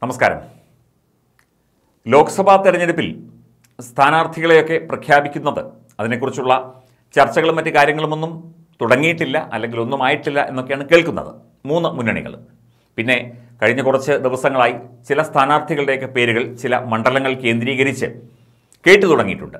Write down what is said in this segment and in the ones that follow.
നമസ്കാരം ലോക്സഭാ തെരഞ്ഞെടുപ്പിൽ സ്ഥാനാർത്ഥികളെയൊക്കെ പ്രഖ്യാപിക്കുന്നത് അതിനെക്കുറിച്ചുള്ള ചർച്ചകളും മറ്റു കാര്യങ്ങളുമൊന്നും തുടങ്ങിയിട്ടില്ല അല്ലെങ്കിൽ ഒന്നും ആയിട്ടില്ല എന്നൊക്കെയാണ് കേൾക്കുന്നത് മൂന്ന് മുന്നണികൾ പിന്നെ കഴിഞ്ഞ കുറച്ച് ദിവസങ്ങളായി ചില സ്ഥാനാർത്ഥികളുടെയൊക്കെ പേരുകൾ ചില മണ്ഡലങ്ങൾ കേന്ദ്രീകരിച്ച് കേട്ടു തുടങ്ങിയിട്ടുണ്ട്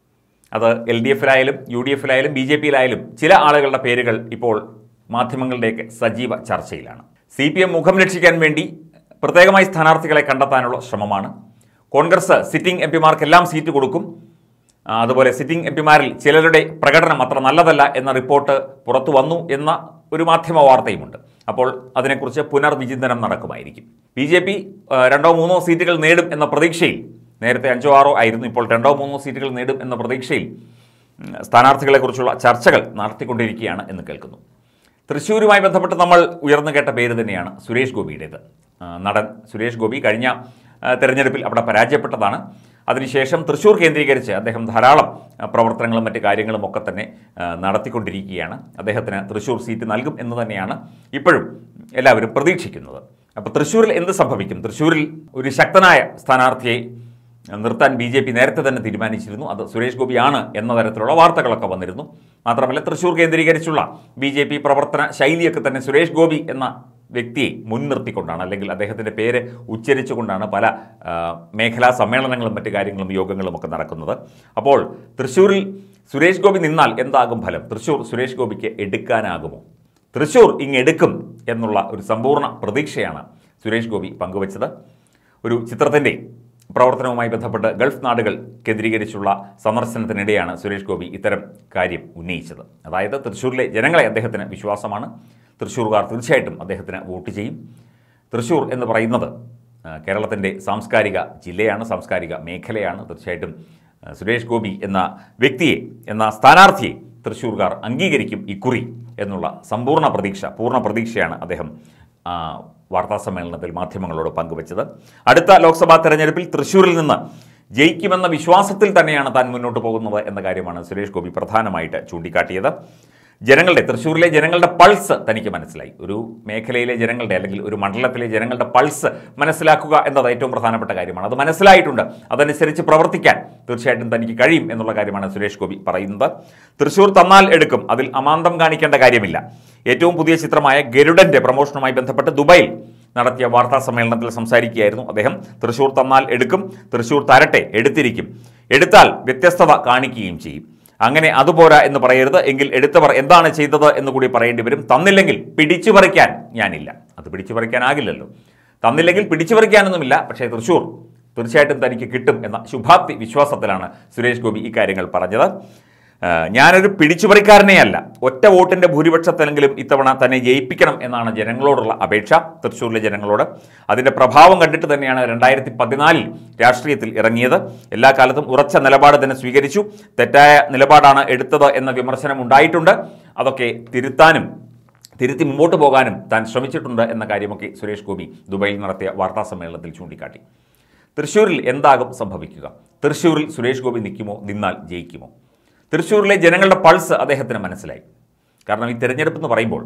അത് എൽ ഡി എഫിലായാലും യു ഡി എഫിലായാലും ബി ജെ പിയിലായാലും ചില ആളുകളുടെ പേരുകൾ ഇപ്പോൾ മാധ്യമങ്ങളുടെയൊക്കെ സജീവ ചർച്ചയിലാണ് സി പി എം മുഖം രക്ഷിക്കാൻ വേണ്ടി പ്രത്യേകമായി സ്ഥാനാർത്ഥികളെ കണ്ടെത്താനുള്ള ശ്രമമാണ് കോൺഗ്രസ് സിറ്റിംഗ് എം പിമാർക്കെല്ലാം സീറ്റ് കൊടുക്കും ആ, അതുപോലെ സിറ്റിംഗ് എം പിമാരിൽ ചിലരുടെ പ്രകടനം അത്ര നല്ലതല്ല എന്ന റിപ്പോർട്ട് പുറത്തു വന്നു എന്ന ഒരു മാധ്യമ വാർത്തയുമുണ്ട് അപ്പോൾ അതിനെക്കുറിച്ച് പുനർവിചിന്തനം നടക്കുമായിരിക്കും ബി ജെ പി രണ്ടോ മൂന്നോ സീറ്റുകൾ നേടും എന്ന പ്രതീക്ഷയിൽ നേരത്തെ അഞ്ചോ ആറോ ആയിരുന്നു ഇപ്പോൾ രണ്ടോ മൂന്നോ സീറ്റുകൾ നേടും എന്ന പ്രതീക്ഷയിൽ ഉം, സ്ഥാനാർത്ഥികളെക്കുറിച്ചുള്ള ചർച്ചകൾ നടത്തിക്കൊണ്ടിരിക്കുകയാണ് എന്ന് കേൾക്കുന്നു തൃശ്ശൂരുമായി ബന്ധപ്പെട്ട് നമ്മൾ ഉയർന്നു കേട്ട പേര് തന്നെയാണ് സുരേഷ് ഗോപിയുടേത് ആ, നടൻ സുരേഷ് ഗോപി കഴിഞ്ഞ ആ, തെരഞ്ഞെടുപ്പിൽ അവിടെ പരാജയപ്പെട്ടതാണ് അതിനുശേഷം തൃശ്ശൂർ കേന്ദ്രീകരിച്ച് അദ്ദേഹം ധാരാളം ആ, പ്രവർത്തനങ്ങളും മറ്റു കാര്യങ്ങളും ഒക്കെ തന്നെ ആ, നടത്തിക്കൊണ്ടിരിക്കുകയാണ് അദ്ദേഹത്തിന് തൃശ്ശൂർ സീറ്റ് നൽകും എന്ന് തന്നെയാണ് ഇപ്പോഴും എല്ലാവരും പ്രതീക്ഷിക്കുന്നത് അപ്പോൾ തൃശ്ശൂരിൽ എന്ത് സംഭവിക്കും തൃശ്ശൂരിൽ ഒരു ശക്തനായ സ്ഥാനാർത്ഥിയെ നിർത്താൻ ബി ജെ പി നേരത്തെ തന്നെ തീരുമാനിച്ചിരുന്നു അത് സുരേഷ് ഗോപിയാണ് എന്ന തരത്തിലുള്ള വാർത്തകളൊക്കെ വന്നിരുന്നു മാത്രമല്ല തൃശ്ശൂർ കേന്ദ്രീകരിച്ചുള്ള ബി ജെ പി പ്രവർത്തന ശൈലിയൊക്കെ തന്നെ സുരേഷ് ഗോപി എന്ന വ്യക്തിയെ മുൻനിർത്തിക്കൊണ്ടാണ് അല്ലെങ്കിൽ അദ്ദേഹത്തിൻ്റെ പേര് ഉച്ചരിച്ചുകൊണ്ടാണ് പല ആ, മേഖലാ സമ്മേളനങ്ങളും മറ്റു കാര്യങ്ങളും യോഗങ്ങളും ഒക്കെ നടക്കുന്നത് അപ്പോൾ തൃശ്ശൂരിൽ സുരേഷ് ഗോപി നിന്നാൽ എന്താകും ഫലം തൃശ്ശൂർ സുരേഷ് ഗോപിക്ക് എടുക്കാനാകുമോ തൃശ്ശൂർ ഇങ്ങെടുക്കും എന്നുള്ള ഒരു സമ്പൂർണ്ണ പ്രതീക്ഷയാണ് സുരേഷ് ഗോപി പങ്കുവച്ചത് ഒരു ചിത്രത്തിൻ്റെ പ്രവർത്തനവുമായി ബന്ധപ്പെട്ട് ഗൾഫ് നാടുകൾ കേന്ദ്രീകരിച്ചുള്ള സന്ദർശനത്തിനിടെയാണ് സുരേഷ് ഗോപി ഇത്തരം കാര്യം ഉന്നയിച്ചത് അതായത് തൃശ്ശൂരിലെ ജനങ്ങളെ അദ്ദേഹത്തിന് വിശ്വാസമാണ് തൃശ്ശൂർകാർ തീർച്ചയായിട്ടും അദ്ദേഹത്തിന് വോട്ട് ചെയ്യും തൃശ്ശൂർ എന്ന് പറയുന്നത് ആ, കേരളത്തിൻ്റെ സാംസ്കാരിക ജില്ലയാണ് സാംസ്കാരിക മേഖലയാണ് തീർച്ചയായിട്ടും ആ, സുരേഷ് ഗോപി എന്ന വ്യക്തിയെ എന്ന സ്ഥാനാർത്ഥിയെ തൃശ്ശൂർകാർ അംഗീകരിക്കും ഇക്കുറി എന്നുള്ള സമ്പൂർണ്ണ പ്രതീക്ഷ പൂർണ്ണ പ്രതീക്ഷയാണ് അദ്ദേഹം ആ, വാർത്താസമ്മേളനത്തിൽ മാധ്യമങ്ങളോട് പങ്കുവച്ചത് അടുത്ത ലോക്സഭാ തെരഞ്ഞെടുപ്പിൽ തൃശ്ശൂരിൽ നിന്ന് ജയിക്കുമെന്ന വിശ്വാസത്തിൽ തന്നെയാണ് താൻ മുന്നോട്ട് പോകുന്നത് എന്ന കാര്യമാണ് സുരേഷ് ഗോപി പ്രധാനമായിട്ട് ചൂണ്ടിക്കാട്ടിയത് ജനങ്ങളുടെ തൃശ്ശൂരിലെ ജനങ്ങളുടെ പൾസ് തനിക്ക് മനസ്സിലായി ഒരു മേഖലയിലെ ജനങ്ങളുടെ അല്ലെങ്കിൽ ഒരു മണ്ഡലത്തിലെ ജനങ്ങളുടെ പൾസ് മനസ്സിലാക്കുക എന്നത് ഏറ്റവും പ്രധാനപ്പെട്ട കാര്യമാണ് അത് മനസ്സിലായിട്ടുണ്ട് അതനുസരിച്ച് പ്രവർത്തിക്കാൻ തീർച്ചയായിട്ടും തനിക്ക് കഴിയും എന്നുള്ള കാര്യമാണ് സുരേഷ് ഗോപി പറയുന്നത് തൃശ്ശൂർ തന്നാൽ എടുക്കും അതിൽ അമാന്തം കാണിക്കേണ്ട കാര്യമില്ല ഏറ്റവും പുതിയ ചിത്രമായ ഗരുഡന്റെ പ്രമോഷനുമായി ബന്ധപ്പെട്ട് ദുബൈയിൽ നടത്തിയ വാർത്താ സമ്മേളനത്തിൽ സംസാരിക്കുകയായിരുന്നു അദ്ദേഹം തൃശ്ശൂർ തന്നാൽ എടുക്കും തൃശ്ശൂർ തരട്ടെ എടുത്തിരിക്കും എടുത്താൽ വ്യത്യസ്തത കാണിക്കുകയും ചെയ്യും അങ്ങനെ അതുപോരാ എന്ന് പറയരുത് എങ്കിൽ എടുത്തവർ എന്താണ് ചെയ്തത് എന്ന് കൂടി പറയേണ്ടി വരും തന്നില്ലെങ്കിൽ പിടിച്ചു പറിക്കാൻ ഞാനില്ല അത് പിടിച്ചു പറിക്കാനാകില്ലല്ലോ തന്നില്ലെങ്കിൽ പിടിച്ചു പറിക്കാനൊന്നുമില്ല പക്ഷേ തൃശ്ശൂർ തീർച്ചയായിട്ടും തനിക്ക് കിട്ടും എന്ന ശുഭാപ്തി വിശ്വാസത്തിലാണ് സുരേഷ് ഗോപി ഇക്കാര്യങ്ങൾ പറഞ്ഞത് ആ, ഞാനൊരു പിടിച്ചുപറിക്കാരനേ അല്ല ഒറ്റ വോട്ടിന്റെ ഭൂരിപക്ഷത്തിലെങ്കിലും ഇത്തവണ തന്നെ ജയിപ്പിക്കണം എന്നാണ് ജനങ്ങളോടുള്ള അപേക്ഷ തൃശ്ശൂരിലെ ജനങ്ങളോട് അതിന്റെ പ്രഭാവം കണ്ടിട്ട് തന്നെയാണ് രണ്ടായിരത്തി പതിനാലിൽ രാഷ്ട്രീയത്തിൽ ഇറങ്ങിയത് എല്ലാ കാലത്തും ഉറച്ച നിലപാട് തന്നെ സ്വീകരിച്ചു തെറ്റായ നിലപാടാണ് എടുത്തത് എന്ന വിമർശനം ഉണ്ടായിട്ടുണ്ട് അതൊക്കെ തിരുത്താനും തിരുത്തി മുമ്പോട്ട് പോകാനും താൻ ശ്രമിച്ചിട്ടുണ്ട് എന്ന കാര്യമൊക്കെ സുരേഷ് ഗോപി ദുബൈയിൽ നടത്തിയ വാർത്താ സമ്മേളനത്തിൽ ചൂണ്ടിക്കാട്ടി തൃശ്ശൂരിൽ എന്താകും സംഭവിക്കുക തൃശ്ശൂരിൽ സുരേഷ് ഗോപി നിൽക്കുമോ നിന്നാൽ ജയിക്കുമോ തൃശ്ശൂരിലെ ജനങ്ങളുടെ പൾസ് അദ്ദേഹത്തിന് മനസ്സിലായി കാരണം ഈ തിരഞ്ഞെടുപ്പ് എന്ന് പറയുമ്പോൾ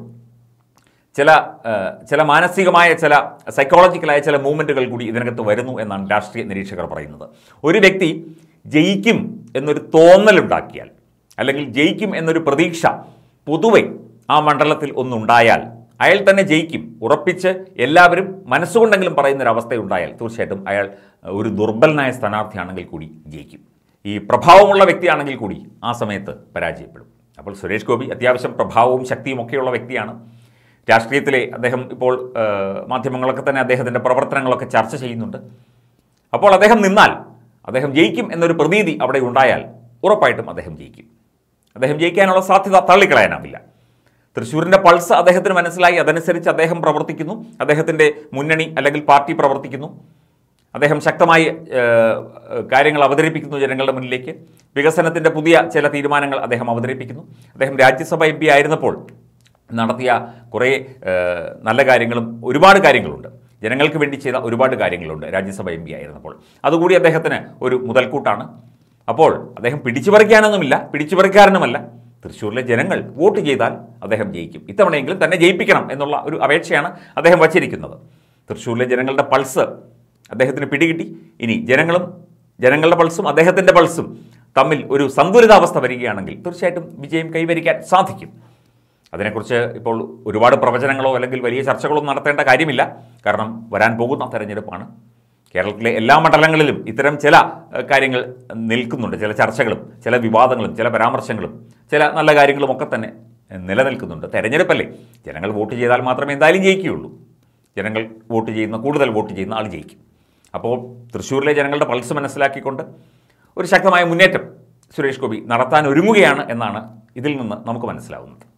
ചില ആ, ചില മാനസികമായ ചില സൈക്കോളജിക്കലായ ചില മൂവ്മെൻറ്റുകൾ കൂടി ഇതിനകത്ത് വരുന്നു എന്നാണ് രാഷ്ട്രീയ നിരീക്ഷകർ പറയുന്നത് ഒരു വ്യക്തി ജയിക്കും എന്നൊരു തോന്നലുണ്ടാക്കിയാൽ അല്ലെങ്കിൽ ജയിക്കും എന്നൊരു പ്രതീക്ഷ പൊതുവെ ആ മണ്ഡലത്തിൽ ഒന്നുണ്ടായാൽ അയാൾ തന്നെ ജയിക്കും ഉറപ്പിച്ച് എല്ലാവരും മനസ്സുകൊണ്ടെങ്കിലും പറയുന്ന ഒരു അവസ്ഥയുണ്ടായാൽ തീർച്ചയായിട്ടും അയാൾ ഒരു ദുർബലനായ സ്ഥാനാർത്ഥിയാണെങ്കിൽ കൂടി ജയിക്കും ഈ പ്രഭാവമുള്ള വ്യക്തിയാണെങ്കിൽ കൂടി ആ സമയത്ത് പരാജയപ്പെടും അപ്പോൾ സുരേഷ് ഗോപി അത്യാവശ്യം പ്രഭാവവും ശക്തിയും ഒക്കെയുള്ള വ്യക്തിയാണ് രാഷ്ട്രീയത്തിലെ അദ്ദേഹം ഇപ്പോൾ ആ, മാധ്യമങ്ങളൊക്കെ തന്നെ അദ്ദേഹത്തിൻ്റെ പ്രവർത്തനങ്ങളൊക്കെ ചർച്ച ചെയ്യുന്നുണ്ട് അപ്പോൾ അദ്ദേഹം നിന്നാൽ അദ്ദേഹം ജയിക്കും എന്നൊരു പ്രതീതി അവിടെ ഉണ്ടായാൽ ഉറപ്പായിട്ടും അദ്ദേഹം ജയിക്കും അദ്ദേഹം ജയിക്കാനുള്ള സാധ്യത തള്ളിക്കളയാനാവില്ല തൃശ്ശൂരിൻ്റെ പൾസ് അദ്ദേഹത്തിന് മനസ്സിലായി അതനുസരിച്ച് അദ്ദേഹം പ്രവർത്തിക്കുന്നു അദ്ദേഹത്തിൻ്റെ മുന്നണി അല്ലെങ്കിൽ പാർട്ടി പ്രവർത്തിക്കുന്നു അദ്ദേഹം ശക്തമായി ഏഹ്, കാര്യങ്ങൾ അവതരിപ്പിക്കുന്നു ജനങ്ങളുടെ മുന്നിലേക്ക് വികസനത്തിൻ്റെ പുതിയ ചില തീരുമാനങ്ങൾ അദ്ദേഹം അവതരിപ്പിക്കുന്നു അദ്ദേഹം രാജ്യസഭ എം പി ആയിരുന്നപ്പോൾ നടത്തിയ കുറേ ഏഹ്, നല്ല കാര്യങ്ങളും ഒരുപാട് കാര്യങ്ങളുണ്ട് ജനങ്ങൾക്ക് വേണ്ടി ചെയ്ത ഒരുപാട് കാര്യങ്ങളുണ്ട് രാജ്യസഭ എം പി ആയിരുന്നപ്പോൾ അതുകൂടി അദ്ദേഹത്തിന് ഒരു മുതൽക്കൂട്ടാണ് അപ്പോൾ അദ്ദേഹം പിടിച്ചു പറിക്കാനൊന്നുമില്ല പിടിച്ചു പറിക്കാരനുമല്ല തൃശ്ശൂരിലെ ജനങ്ങൾ വോട്ട് ചെയ്താൽ അദ്ദേഹം ജയിക്കും ഇത്തവണയെങ്കിലും തന്നെ ജയിപ്പിക്കണം എന്നുള്ള ഒരു അപേക്ഷയാണ് അദ്ദേഹം വച്ചിരിക്കുന്നത് തൃശ്ശൂരിലെ ജനങ്ങളുടെ പൾസ് അദ്ദേഹത്തിന് പിടികിട്ടി ഇനി ജനങ്ങളും ജനങ്ങളുടെ പൾസും അദ്ദേഹത്തിൻ്റെ പൾസും തമ്മിൽ ഒരു സന്തുലിതാവസ്ഥ വരികയാണെങ്കിൽ തീർച്ചയായിട്ടും വിജയം കൈവരിക്കാൻ സാധിക്കും അതിനെക്കുറിച്ച് ഇപ്പോൾ ഒരുപാട് പ്രവചനങ്ങളോ അല്ലെങ്കിൽ വലിയ ചർച്ചകളോ നടത്തേണ്ട കാര്യമില്ല കാരണം വരാൻ പോകുന്ന തെരഞ്ഞെടുപ്പാണ് കേരളത്തിലെ എല്ലാ മണ്ഡലങ്ങളിലും ഇത്തരം ചില ഏഹ്, കാര്യങ്ങൾ നിൽക്കുന്നുണ്ട് ചില ചർച്ചകളും ചില വിവാദങ്ങളും ചില പരാമർശങ്ങളും ചില നല്ല കാര്യങ്ങളും ഒക്കെ തന്നെ ഏഹ്, നിലനിൽക്കുന്നുണ്ട് തെരഞ്ഞെടുപ്പല്ലേ ജനങ്ങൾ വോട്ട് ചെയ്താൽ മാത്രമേ എന്തായാലും ജയിക്കുകയുള്ളൂ ജനങ്ങൾ വോട്ട് ചെയ്യുന്ന കൂടുതൽ വോട്ട് ചെയ്യുന്ന ആൾ ജയിക്കും അപ്പോൾ തൃശ്ശൂരിലെ ജനങ്ങളുടെ പൾസ് മനസ്സിലാക്കിക്കൊണ്ട് ഒരു ശക്തമായ മുന്നേറ്റം സുരേഷ് ഗോപി നടത്താൻ ഒരുങ്ങുകയാണ് എന്നാണ് ഇതിൽ നിന്ന് നമുക്ക് മനസ്സിലാവുന്നത്